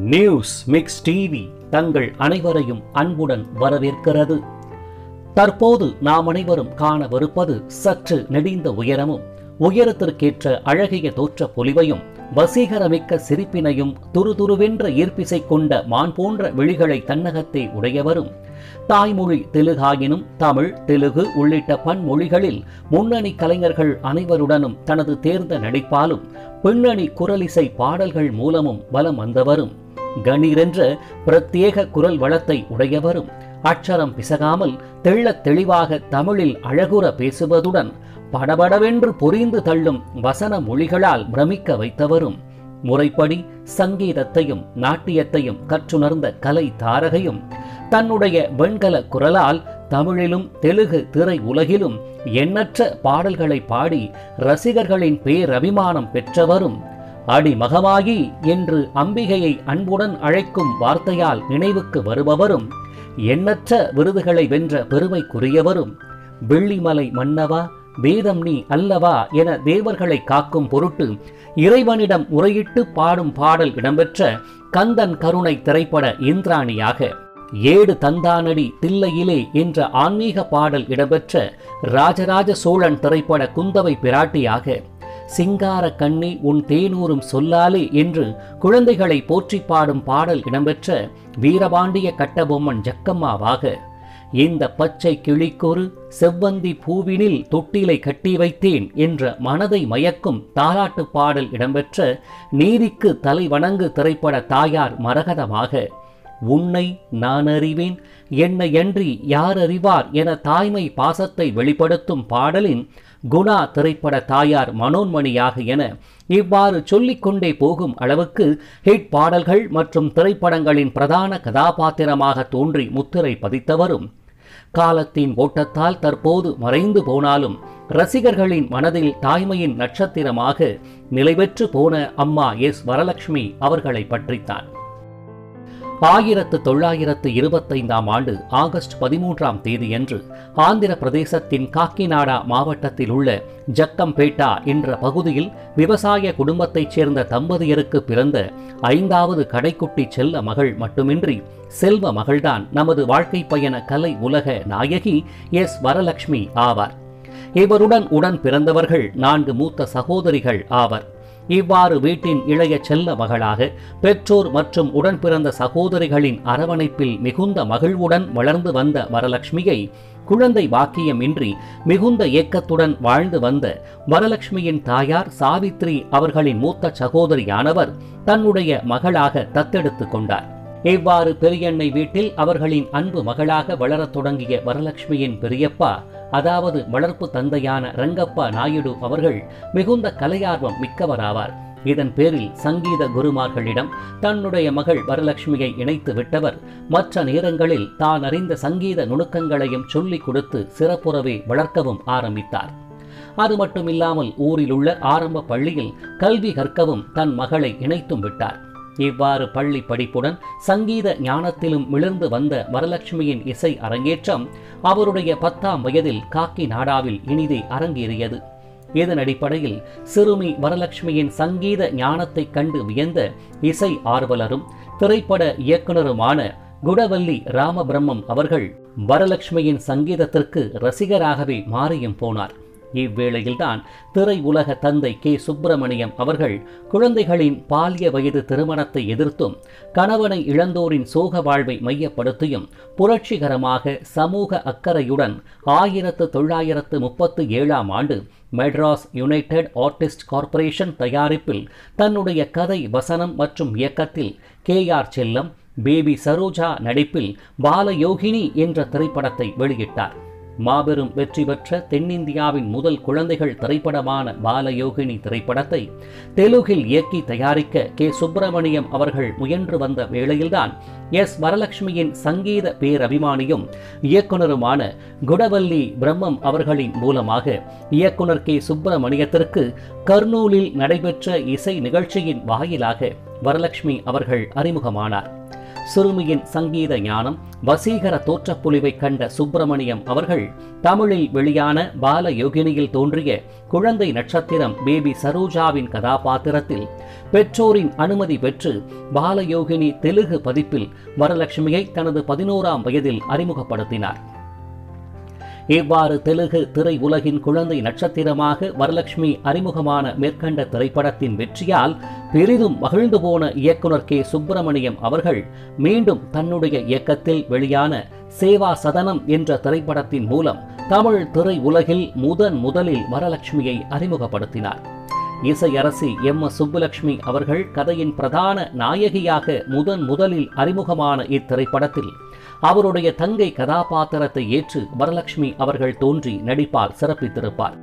news mix TV தங்கள் அனைவரையும் அன்புடன் வரவேற்கிறது தற்போது நாம் அனைவரும் காணவிருப்பது சற்று நெடிந்த உயரமும் உயரத்திற்கேற்ற அழகிய தோற்ற பொலிவையும் வசீகரமிக்க சிரிப்பினையும் துருதுருவென்ற ஈர்ப்பிசை கொண்ட மான் போன்ற விழிகளை தன்னகத்தே உடையவரும் தாய்மொழி தெலுகாயினும் தமிழ் தெலுகு உள்ளிட்ட பன்மொழிகளில் முன்னணி கலைஞர்கள் அனைவருடனும் தனது தேர்ந்த நடிப்பாலும் பின்னணி குரலிசை பாடல்கள் மூலமும் வலம் வந்தவரும் கணீரென்ற பிரத்யேக குரல் வளத்தை உடையவரும் அச்சரம் பிசகாமல் தெள்ளத் தெளிவாக தமிழில் அழகுற பேசுவதுடன் படபடவென்று பொரிந்து தள்ளும் வசன மொழிகளால் பிரமிக்க வைத்தவரும் முறைப்படி சங்கீதத்தையும் நாட்டியத்தையும் கற்றுணர்ந்த கலை தாரகையும் தன்னுடைய வெண்கல குரலால் தமிழிலும் தெலுகு திரை உலகிலும் எண்ணற்ற பாடல்களை பாடி ரசிகர்களின் பேரபிமானம் பெற்றவரும் அடிமகமாகி என்று அம்பிகையை அன்புடன் அழைக்கும் வார்த்தையால் நினைவுக்கு வருபவரும் எண்ணற்ற விருதுகளை வென்ற பெருமைக்குரியவரும் வெள்ளிமலை மன்னவா வேதம் நீ அல்லவா என தேவர்களை காக்கும் பொருட்டு இறைவனிடம் முறையிட்டு பாடும் பாடல் இடம்பெற்ற கந்தன் கருணை திரைப்பட இந்திராணியாக ஏடு தந்தானடி தில்லையிலே என்ற ஆன்மீக பாடல் இடம்பெற்ற ராஜராஜ சோழன் திரைப்பட குந்தவை பிராட்டியாக சிங்கார கண்ணி உன் தேனூரும் சொல்லாலே என்று குழந்தைகளை போற்றி பாடும் பாடல் இடம்பெற்ற வீரபாண்டிய கட்டபொம்மன் ஜக்கம்மாவாக இந்த பச்சை கிளிக்கொரு செவ்வந்தி பூவினில் தொட்டிலை கட்டி வைத்தேன் என்ற மனதை மயக்கும் தாலாட்டு பாடல் இடம்பெற்ற நீதிக்கு தலை வணங்கு திரைப்பட தாயார் மரகதமாக உன்னை நான் அறிவேன் என்னையன்றி யார் அறிவார் என தாய்மை பாசத்தை வெளிப்படுத்தும் பாடலின் குணா திரைப்பட தாயார் மனோன்மணியாக என இவ்வாறு சொல்லிக்கொண்டே போகும் அளவுக்கு ஹிட் பாடல்கள் மற்றும் திரைப்படங்களின் பிரதான கதாபாத்திரமாக தோன்றி முத்திரை பதித்தவரும் காலத்தின் ஓட்டத்தால் தற்போது மறைந்து போனாலும் ரசிகர்களின் மனதில் தாய்மையின் நட்சத்திரமாக நிலைபெற்று போன அம்மா எஸ் வரலட்சுமி அவர்களை பற்றித்தான் ஆயிரத்து தொள்ளாயிரத்து இருபத்தைந்தாம் ஆண்டு ஆகஸ்ட் பதிமூன்றாம் தேதியன்று ஆந்திர பிரதேசத்தின் காக்கிநாடா மாவட்டத்தில் உள்ள ஜக்கம்பேட்டா என்ற பகுதியில் விவசாய குடும்பத்தைச் சேர்ந்த தம்பதியருக்கு பிறந்த ஐந்தாவது கடைக்குட்டி செல்ல மகள் மட்டுமின்றி செல்வ மகள்தான் நமது வாழ்க்கை பயண கலை உலக நாயகி எஸ் வரலட்சுமி ஆவார் இவருடன் உடன் பிறந்தவர்கள் நான்கு மூத்த சகோதரிகள் ஆவர் இவ்வாறு வீட்டின் இளைய செல்ல மகளாக பெற்றோர் மற்றும் உடன் பிறந்த சகோதரிகளின் அரவணைப்பில் மிகுந்த மகிழ்வுடன் வளர்ந்து வந்த வரலட்சுமியை குழந்தை வாக்கியமின்றி மிகுந்த ஏக்கத்துடன் வாழ்ந்து வந்த வரலட்சுமியின் தாயார் சாவித்ரி அவர்களின் மூத்த சகோதரியானவர் தன்னுடைய மகளாக தத்தெடுத்து கொண்டார் இவ்வாறு பெரியண்ணை வீட்டில் அவர்களின் அன்பு மகளாக வளரத் தொடங்கிய வரலட்சுமியின் பெரியப்பா அதாவது வளர்ப்பு தந்தையான ரங்கப்பா நாயுடு அவர்கள் மிகுந்த கலையார்வம் மிக்கவராவார் இதன் பேரில் சங்கீத குருமார்களிடம் தன்னுடைய மகள் வரலட்சுமியை இணைத்து விட்டவர் மற்ற நேரங்களில் தான் அறிந்த சங்கீத நுணுக்கங்களையும் சொல்லிக் கொடுத்து சிறப்புறவே வளர்க்கவும் ஆரம்பித்தார் அது மட்டுமில்லாமல் ஊரில் உள்ள ஆரம்ப பள்ளியில் கல்வி கற்கவும் தன் மகளை இணைத்தும் விட்டார் இவ்வாறு பள்ளி படிப்புடன் சங்கீத ஞானத்திலும் மிளர்ந்து வந்த வரலட்சுமியின் இசை அரங்கேற்றம் அவருடைய பத்தாம் வயதில் காக்கி நாடாவில் இனிதே அரங்கேறியது இதன் அடிப்படையில் சிறுமி வரலட்சுமியின் சங்கீத ஞானத்தைக் கண்டு வியந்த இசை ஆர்வலரும் திரைப்பட இயக்குனருமான குடவல்லி ராமபிரம்மம் அவர்கள் வரலட்சுமியின் சங்கீதத்திற்கு ரசிகராகவே மாறியும் போனார் இவ்வேளையில்தான் திரை உலக தந்தை கே சுப்பிரமணியம் அவர்கள் குழந்தைகளின் பாலிய வயது திருமணத்தை எதிர்த்தும் கணவனை இழந்தோரின் சோக வாழ்வை மையப்படுத்தியும் புரட்சிகரமாக சமூக அக்கறையுடன் ஆயிரத்து தொள்ளாயிரத்து முப்பத்து ஏழாம் ஆண்டு மெட்ராஸ் யுனைடெட் ஆர்டிஸ்ட் கார்ப்பரேஷன் தயாரிப்பில் தன்னுடைய கதை வசனம் மற்றும் இயக்கத்தில் கே ஆர் செல்லம் பேபி சரோஜா நடிப்பில் பாலயோகினி என்ற திரைப்படத்தை வெளியிட்டார் மாபெரும் வெற்றி பெற்ற தென்னிந்தியாவின் முதல் குழந்தைகள் திரைப்படமான பாலயோகினி திரைப்படத்தை தெலுகில் இயக்கி தயாரிக்க கே சுப்பிரமணியம் அவர்கள் முயன்று வந்த வேளையில்தான் எஸ் வரலட்சுமியின் சங்கீத பேரபிமானியும் இயக்குனருமான குடவல்லி பிரம்மம் அவர்களின் மூலமாக இயக்குனர் கே சுப்பிரமணியத்திற்கு கர்னூலில் நடைபெற்ற இசை நிகழ்ச்சியின் வாயிலாக வரலட்சுமி அவர்கள் அறிமுகமானார் சிறுமியின் சங்கீத ஞானம் வசீகர தோற்றப்புலிவை கண்ட சுப்பிரமணியம் அவர்கள் தமிழில் வெளியான பால யோகினியில் தோன்றிய குழந்தை நட்சத்திரம் பேபி சரோஜாவின் கதாபாத்திரத்தில் பெற்றோரின் அனுமதி பெற்று பாலயோகினி தெலுங்கு பதிப்பில் வரலட்சுமியை தனது பதினோராம் வயதில் அறிமுகப்படுத்தினார் இவ்வாறு தெலுங்கு திரை உலகின் குழந்தை நட்சத்திரமாக வரலட்சுமி அறிமுகமான மேற்கண்ட திரைப்படத்தின் வெற்றியால் பெரிதும் மகிழ்ந்து போன இயக்குனர் கே சுப்பிரமணியம் அவர்கள் மீண்டும் தன்னுடைய இயக்கத்தில் வெளியான சேவா சதனம் என்ற திரைப்படத்தின் மூலம் தமிழ் திரை உலகில் முதன் முதலில் வரலட்சுமியை அறிமுகப்படுத்தினார் இசையரசி எம் எஸ் சுப்புலட்சுமி அவர்கள் கதையின் பிரதான நாயகியாக முதன் முதலில் அறிமுகமான இத்திரைப்படத்தில் அவருடைய தங்கை கதாபாத்திரத்தை ஏற்று வரலட்சுமி அவர்கள் தோன்றி நடிப்பால் சிறப்பித்திருப்பார்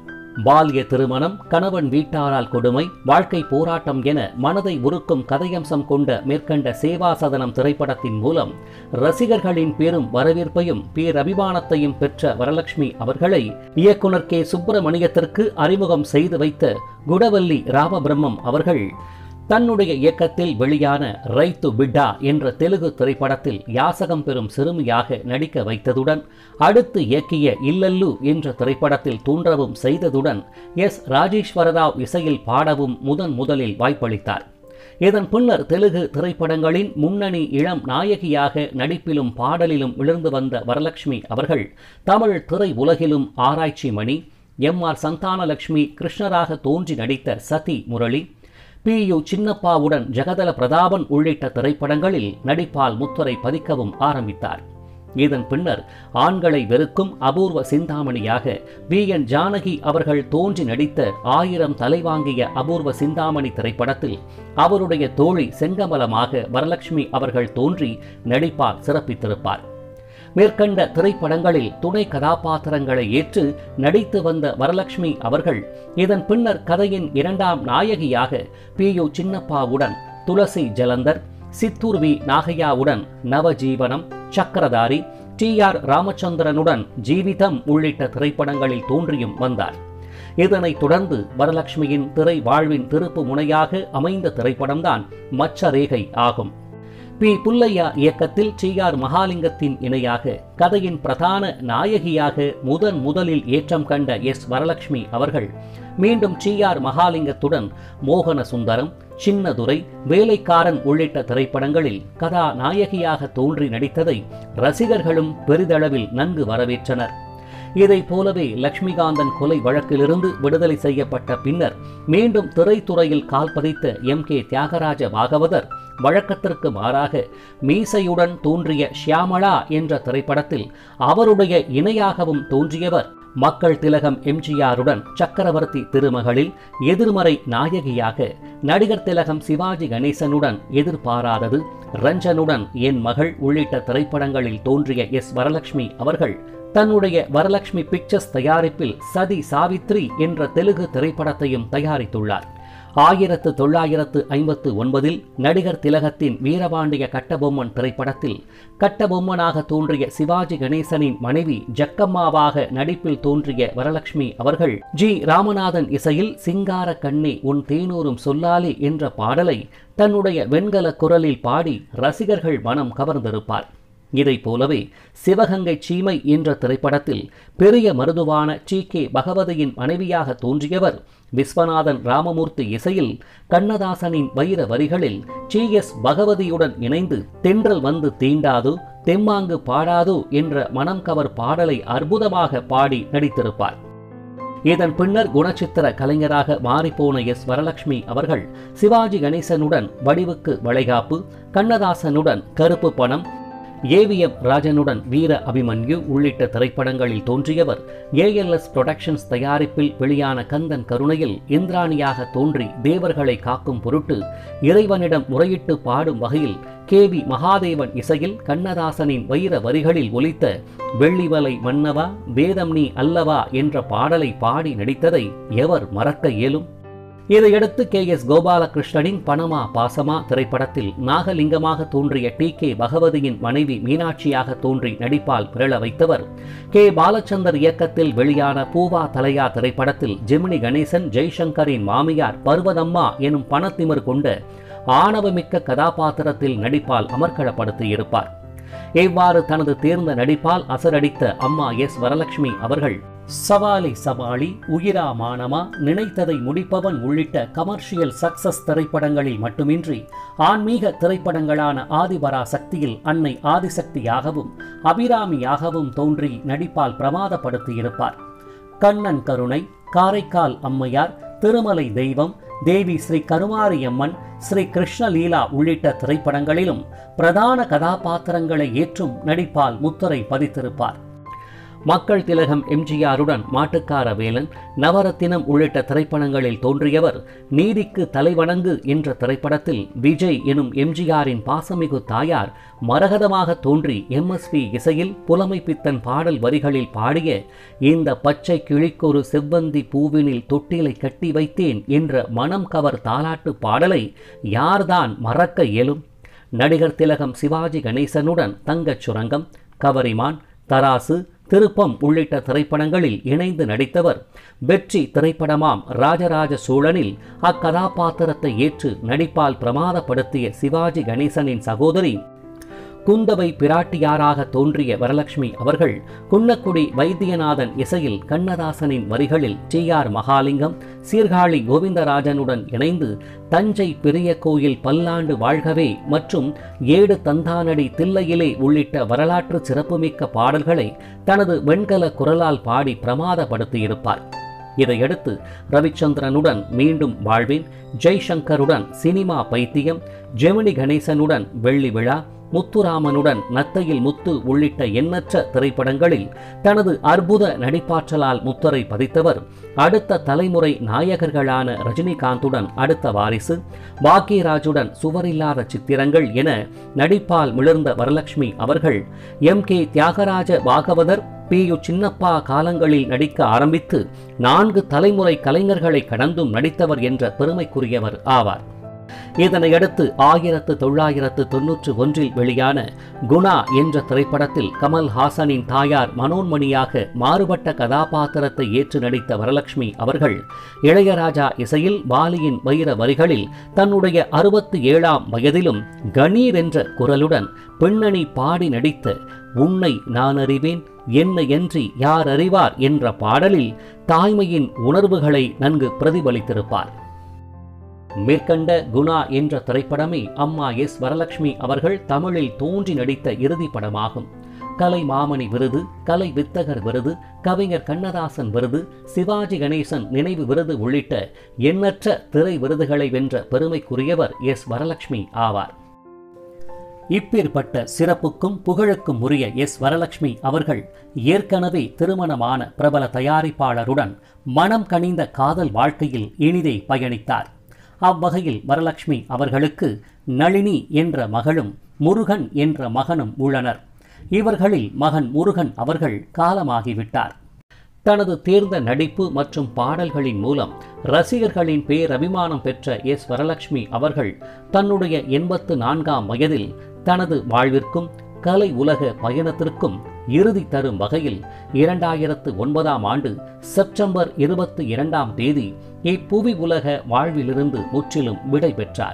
பால்ய திருமணம் கணவன் வீட்டாரால் கொடுமை வாழ்க்கை போராட்டம் என மனதை உருக்கும் கதையம்சம் கொண்ட மேற்கண்ட சேவாசதனம் திரைப்படத்தின் மூலம் ரசிகர்களின் பெரும் வரவேற்பையும் பேரபிமானத்தையும் பெற்ற வரலட்சுமி அவர்களை இயக்குனர் கே சுப்பிரமணியத்திற்கு அறிமுகம் செய்து வைத்த குடவல்லி ராமபிரம்மம் அவர்கள் தன்னுடைய இயக்கத்தில் வெளியான ரைத்து பிட்டா என்ற தெலுங்கு திரைப்படத்தில் யாசகம் பெறும் சிறுமியாக நடிக்க வைத்ததுடன் அடுத்து இயக்கிய இல்லல்லு என்ற திரைப்படத்தில் தோன்றவும் செய்ததுடன் எஸ் ராஜேஸ்வரராவ் இசையில் பாடவும் முதன் முதலில் வாய்ப்பளித்தார் இதன் பின்னர் தெலுங்கு திரைப்படங்களின் முன்னணி இளம் நாயகியாக நடிப்பிலும் பாடலிலும் விழுந்து வந்த வரலட்சுமி அவர்கள் தமிழ் திரை உலகிலும் ஆராய்ச்சி மணி எம் ஆர் சந்தானலட்சுமி கிருஷ்ணராக தோன்றி நடித்த சதி முரளி பி யு சின்னப்பாவுடன் ஜெகதல பிரதாபன் உள்ளிட்ட திரைப்படங்களில் நடிப்பால் முத்துரை பதிக்கவும் ஆரம்பித்தார் இதன் பின்னர் ஆண்களை வெறுக்கும் அபூர்வ சிந்தாமணியாக வி என் ஜானகி அவர்கள் தோன்றி நடித்த ஆயிரம் தலைவாங்கிய அபூர்வ சிந்தாமணி திரைப்படத்தில் அவருடைய தோழி செங்கமலமாக வரலட்சுமி அவர்கள் தோன்றி நடிப்பால் சிறப்பித்திருப்பார் மேற்கண்ட திரைப்படங்களில் துணை கதாபாத்திரங்களை ஏற்று நடித்து வந்த வரலட்சுமி அவர்கள் இதன் பின்னர் கதையின் இரண்டாம் நாயகியாக பி யு சின்னப்பாவுடன் துளசி ஜலந்தர் சித்தூர் வி நாகையாவுடன் நவஜீவனம் சக்கரதாரி டி ஆர் ராமச்சந்திரனுடன் ஜீவிதம் உள்ளிட்ட திரைப்படங்களில் தோன்றியும் வந்தார் இதனைத் தொடர்ந்து வரலட்சுமியின் திரை வாழ்வின் திருப்பு முனையாக அமைந்த திரைப்படம்தான் மச்ச ரேகை ஆகும் பி புல்லையா இயக்கத்தில் டி ஆர் மகாலிங்கத்தின் இணையாக கதையின் பிரதான நாயகியாக முதன் முதலில் ஏற்றம் கண்ட எஸ் வரலட்சுமி அவர்கள் மீண்டும் டி ஆர் மகாலிங்கத்துடன் மோகன சுந்தரம் சின்னதுரை வேலைக்காரன் உள்ளிட்ட திரைப்படங்களில் கதாநாயகியாக தோன்றி நடித்ததை ரசிகர்களும் பெரிதளவில் நன்கு வரவேற்றனர் இதைப் போலவே லட்சுமிகாந்தன் கொலை வழக்கிலிருந்து விடுதலை செய்யப்பட்ட பின்னர் மீண்டும் திரைத்துறையில் கால் பதித்த எம் கே தியாகராஜ பாகவதர் வழக்கத்திற்கு மாறாக மீசையுடன் தோன்றிய ஷியாமளா என்ற திரைப்படத்தில் அவருடைய இணையாகவும் தோன்றியவர் மக்கள் திலகம் எம்ஜிஆருடன் சக்கரவர்த்தி திருமகளில் எதிர்மறை நாயகியாக நடிகர் திலகம் சிவாஜி கணேசனுடன் எதிர்பாராதது ரஞ்சனுடன் என் மகள் உள்ளிட்ட திரைப்படங்களில் தோன்றிய எஸ் வரலட்சுமி அவர்கள் தன்னுடைய வரலட்சுமி பிக்சர்ஸ் தயாரிப்பில் சதி சாவித்ரி என்ற தெலுங்கு திரைப்படத்தையும் தயாரித்துள்ளார் ஆயிரத்து தொள்ளாயிரத்து ஐம்பத்து ஒன்பதில் நடிகர் திலகத்தின் வீரபாண்டிய கட்டபொம்மன் திரைப்படத்தில் கட்டபொம்மனாக தோன்றிய சிவாஜி கணேசனின் மனைவி ஜக்கம்மாவாக நடிப்பில் தோன்றிய வரலட்சுமி அவர்கள் ஜி ராமநாதன் இசையில் சிங்கார கண்ணே உன் தேனூரும் சொல்லாலே என்ற பாடலை தன்னுடைய வெண்கல குரலில் பாடி ரசிகர்கள் மனம் கவர்ந்திருப்பார் இதைப் போலவே சிவகங்கை சீமை என்ற திரைப்படத்தில் பெரிய மருதுவான டி கே பகவதியின் மனைவியாக தோன்றியவர் விஸ்வநாதன் ராமமூர்த்தி இசையில் கண்ணதாசனின் வைர வரிகளில் டி எஸ் பகவதியுடன் இணைந்து தென்றல் வந்து தீண்டாது தெம்மாங்கு பாடாது என்ற மனம் கவர் பாடலை அற்புதமாக பாடி நடித்திருப்பார் இதன் பின்னர் குணச்சித்திர கலைஞராக மாறிப்போன எஸ் வரலட்சுமி அவர்கள் சிவாஜி கணேசனுடன் வடிவுக்கு வளைகாப்பு கண்ணதாசனுடன் கருப்பு பணம் ஏவிஎம் ராஜனுடன் வீர அபிமன்யு உள்ளிட்ட திரைப்படங்களில் தோன்றியவர் ஏஎல்எஸ் புரொடக்ஷன்ஸ் தயாரிப்பில் வெளியான கந்தன் கருணையில் இந்திராணியாக தோன்றி தேவர்களை காக்கும் பொருட்டு இறைவனிடம் முறையிட்டு பாடும் வகையில் கே வி மகாதேவன் இசையில் கண்ணதாசனின் வைர வரிகளில் ஒலித்த வெள்ளிவலை மன்னவா வேதம் நீ அல்லவா என்ற பாடலை பாடி நடித்ததை எவர் மறக்க இயலும் இதையடுத்து கே எஸ் கோபாலகிருஷ்ணனின் பணமா பாசமா திரைப்படத்தில் நாகலிங்கமாக தோன்றிய டி கே பகவதியின் மனைவி மீனாட்சியாக தோன்றி நடிப்பால் பிறள வைத்தவர் கே பாலச்சந்தர் இயக்கத்தில் வெளியான பூவா தலையா திரைப்படத்தில் ஜெமினி கணேசன் ஜெய்சங்கரின் மாமியார் பர்வதம்மா எனும் பணத்திமிர் கொண்ட ஆணவமிக்க கதாபாத்திரத்தில் நடிப்பால் அமர்க்களப்படுத்தியிருப்பார் இவ்வாறு தனது தேர்ந்த நடிப்பால் அசரடித்த அம்மா எஸ் வரலட்சுமி அவர்கள் சவாலி சவாலி உயிரா மானமா நினைத்ததை முடிப்பவன் உள்ளிட்ட கமர்ஷியல் சக்சஸ் திரைப்படங்களில் மட்டுமின்றி ஆன்மீக திரைப்படங்களான ஆதிபரா சக்தியில் அன்னை ஆதிசக்தியாகவும் அபிராமியாகவும் தோன்றி நடிப்பால் பிரமாதப்படுத்தியிருப்பார் கண்ணன் கருணை காரைக்கால் அம்மையார் திருமலை தெய்வம் தேவி ஸ்ரீ கருமாரியம்மன் ஸ்ரீ கிருஷ்ணலீலா உள்ளிட்ட திரைப்படங்களிலும் பிரதான கதாபாத்திரங்களை ஏற்றும் நடிப்பால் முத்திரை பதித்திருப்பார் மக்கள் திலகம் எம்ஜிஆருடன் மாட்டுக்கார வேலன் நவரத்தினம் உள்ளிட்ட திரைப்படங்களில் தோன்றியவர் நீதிக்கு தலைவணங்கு என்ற திரைப்படத்தில் விஜய் எனும் எம்ஜிஆரின் பாசமிகு தாயார் மரகதமாக தோன்றி எம்எஸ்பி இசையில் புலமை பித்தன் பாடல் வரிகளில் பாடிய இந்த பச்சை கிளிக்கொரு செவ்வந்தி பூவினில் தொட்டிலை கட்டி வைத்தேன் என்ற மனம் கவர் தாலாட்டு பாடலை யார்தான் மறக்க இயலும் நடிகர் திலகம் சிவாஜி கணேசனுடன் தங்கச் சுரங்கம் கவரிமான் தராசு திருப்பம் உள்ளிட்ட திரைப்படங்களில் இணைந்து நடித்தவர் வெற்றி திரைப்படமாம் ராஜராஜ சோழனில் அக்கதாபாத்திரத்தை ஏற்று நடிப்பால் பிரமாதப்படுத்திய சிவாஜி கணேசனின் சகோதரி குந்தவை பிராட்டியாராக தோன்றிய வரலட்சுமி அவர்கள் குன்னக்குடி வைத்தியநாதன் இசையில் கண்ணதாசனின் வரிகளில் டி ஆர் மகாலிங்கம் சீர்காழி கோவிந்தராஜனுடன் இணைந்து தஞ்சை பெரிய கோயில் பல்லாண்டு வாழ்கவே மற்றும் ஏடு தந்தானடி தில்லையிலே உள்ளிட்ட வரலாற்று சிறப்புமிக்க பாடல்களை தனது வெண்கல குரலால் பாடி பிரமாதப்படுத்தியிருப்பார் இதையடுத்து ரவிச்சந்திரனுடன் மீண்டும் வாழ்வேன் ஜெய்சங்கருடன் சினிமா பைத்தியம் ஜெமினி கணேசனுடன் வெள்ளி விழா முத்துராமனுடன் நத்தையில் முத்து உள்ளிட்ட எண்ணற்ற திரைப்படங்களில் தனது அற்புத நடிப்பாற்றலால் முத்தரை பதித்தவர் அடுத்த தலைமுறை நாயகர்களான ரஜினிகாந்துடன் அடுத்த வாரிசு பாக்யராஜுடன் சுவரில்லாத சித்திரங்கள் என நடிப்பால் மிளர்ந்த வரலட்சுமி அவர்கள் M K Thyagaraja Bhagavathar P U Chinnappa காலங்களில் நடிக்க ஆரம்பித்து நான்கு தலைமுறை கலைஞர்களை கடந்தும் நடித்தவர் என்ற பெருமைக்குரியவர் ஆவார் இதனையடுத்து ஆயிரத்து தொள்ளாயிரத்து தொன்னூற்று ஒன்றில் வெளியான குணா என்ற திரைப்படத்தில் கமல் ஹாசனின் தாயார் மனோன்மணியாக மாறுபட்ட கதாபாத்திரத்தை ஏற்று நடித்த வரலட்சுமி அவர்கள் இளையராஜா இசையில் பாலியின் வைர வரிகளில் தன்னுடைய அறுபத்தி ஏழாம் வயதிலும் கணீர் என்ற குரலுடன் பின்னணி பாடி நடித்த உன்னை நான் அறிவேன் என்னை என்று யார் அறிவார் என்ற பாடலில் தாய்மையின் உணர்வுகளை நன்கு பிரதிபலித்திருப்பார் மேற்கண்ட குணா என்ற திரைப்படமே அம்மா எஸ் வரலட்சுமி அவர்கள் தமிழில் தோன்றி நடித்த இறுதி படமாகும் கலை மாமணி விருது கலை வித்தகர் விருது கவிஞர் கண்ணதாசன் விருது சிவாஜி கணேசன் நினைவு விருது உள்ளிட்ட எண்ணற்ற திரை விருதுகளை வென்ற பெருமைக்குரியவர் எஸ் வரலட்சுமி ஆவார் இப்பேற்பட்ட சிறப்புக்கும் புகழுக்கும் உரிய எஸ் வரலட்சுமி அவர்கள் ஏற்கனவே திருமணமான பிரபல தயாரிப்பாளருடன் மனம் கனிந்த காதல் வாழ்க்கையில் இனிதே பயணித்தார் அவ்வகையில் வரலட்சுமி அவர்களுக்கு நளினி என்ற மகளும் முருகன் என்ற மகனும் உள்ளனர் இவர்களில் மகன் முருகன் அவர்கள் காலமாகிவிட்டார் தனது தேர்ந்த நடிப்பு மற்றும் பாடல்களின் மூலம் ரசிகர்களின் பேரபிமானம் பெற்ற எஸ் வரலட்சுமி அவர்கள் தன்னுடைய எண்பத்து நான்காம் வயதில் தனது வாழ்விற்கும் கலை உலக பயணத்திற்கும் இறுதி தரும் வகையில் இரண்டாயிரத்து ஒன்பதாம் ஆண்டு செப்டம்பர் இருபத்தி இரண்டாம் தேதி இப்புவி உலக வாழ்விலிருந்து முற்றிலும் விடை பெற்றார்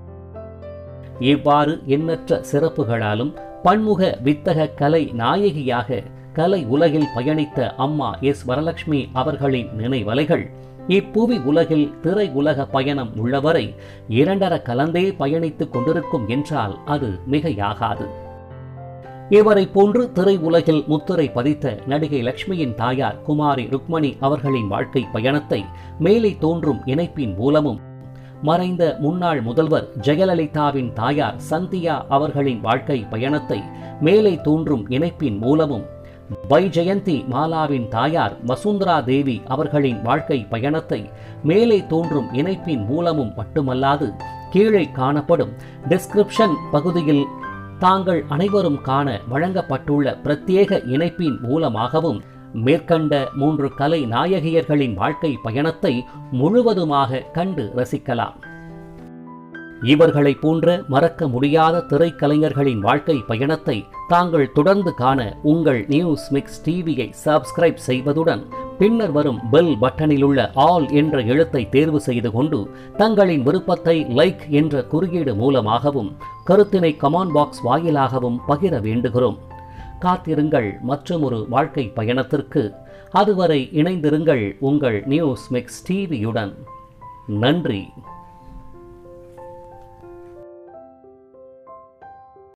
இவ்வாறு எண்ணற்ற சிறப்புகளாலும் பன்முக வித்தக கலை நாயகியாக கலை உலகில் பயணித்த அம்மா எஸ் வரலட்சுமி அவர்களின் நினைவலைகள் இப்புவி உலகில் திரை உலக பயணம் உள்ளவரை இரண்டர கலந்தே பயணித்துக் கொண்டிருக்கும் என்றால் அது மிகையாகாது இவரை போன்று திரை உலகில் முத்திரை பதித்த நடிகை லட்சுமியின் தாயார் குமாரி ருக்மணி அவர்களின் வாழ்க்கை பயணத்தை மேலே தோன்றும் இணைப்பின் மூலமும் மறைந்த முன்னாள் முதல்வர் ஜெயலலிதாவின் தாயார் சந்தியா அவர்களின் வாழ்க்கை பயணத்தை மேலே தோன்றும் இணைப்பின் மூலமும் வைஜெயந்தி மாலாவின் தாயார் வசுந்தரா தேவி அவர்களின் வாழ்க்கை பயணத்தை மேலே தோன்றும் இணைப்பின் மூலமும் மட்டுமல்லாது கீழே காணப்படும் டிஸ்கிரிப்ஷன் பகுதியில் தாங்கள் அனைவரும் காண வழங்கப்பட்டுள்ள பிரத்யேக இணைப்பின் மூலமாகவும் மேற்கண்ட மூன்று கலை நாயகியர்களின் வாழ்க்கை பயணத்தை முழுவதுமாக கண்டு ரசிக்கலாம் இவர்களைப் போன்ற மறக்க முடியாத திரைக்கலைஞர்களின் வாழ்க்கை பயணத்தை தாங்கள் தொடர்ந்து காண உங்கள் நியூஸ் மிக்ஸ் டிவியை சப்ஸ்கிரைப் செய்வதுடன் பின்னர் வரும் பெல் பட்டனில் உள்ள ஆல் என்ற எழுத்தை தேர்வு செய்து கொண்டு தங்களின் விருப்பத்தை லைக் என்ற குறியீடு மூலமாகவும் கருத்தினை கமாண்ட் பாக்ஸ் வாயிலாகவும் பகிர வேண்டுகிறோம் காத்திருங்கள் மற்றும் ஒரு வாழ்க்கை பயணத்திற்கு அதுவரை இணைந்திருங்கள் உங்கள் நியூஸ் மிக்ஸ் டிவியுடன் நன்றி